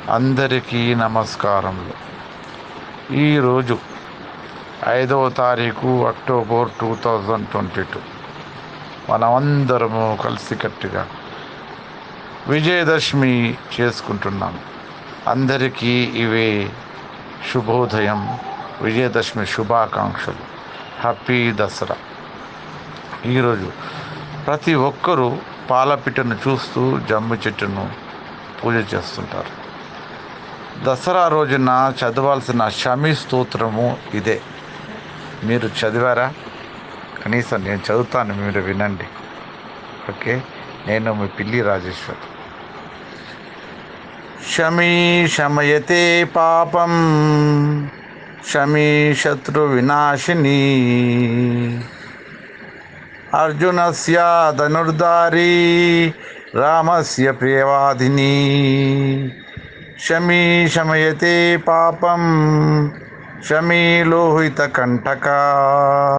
అందరికీ నమస్కారములు ఈరోజు ఐదవ తారీఖు October two thousand twenty two మనమందరము కలిసికట్టుగా విజయదశమి చేసుకుంటున్నాం అందరికీ ఇవే శుభోదయం విజయదశమి శుభాకాంక్షలు హ్యాపీ దసరా ఈరోజు ప్రతి ఒక్కరూ పాలపిట్టను చూస్తూ జమ్మి చెట్టును పూజ చేస్తుంటారు దసరా రోజున చదవాల్సిన షమి స్తోత్రము ఇదే మీరు చదివారా కనీసం నేను చదువుతాను మీరు వినండి ఓకే నేను మీ పిల్లి రాజేశ్వర్ శమీ శమయతే పాపం శమీ శత్రు వినాశిని అర్జునస్య ధనుర్ధారీ రామస్య ప్రియవాదిని శమీ శమయతే పాపం శమీ లోహిత కంటక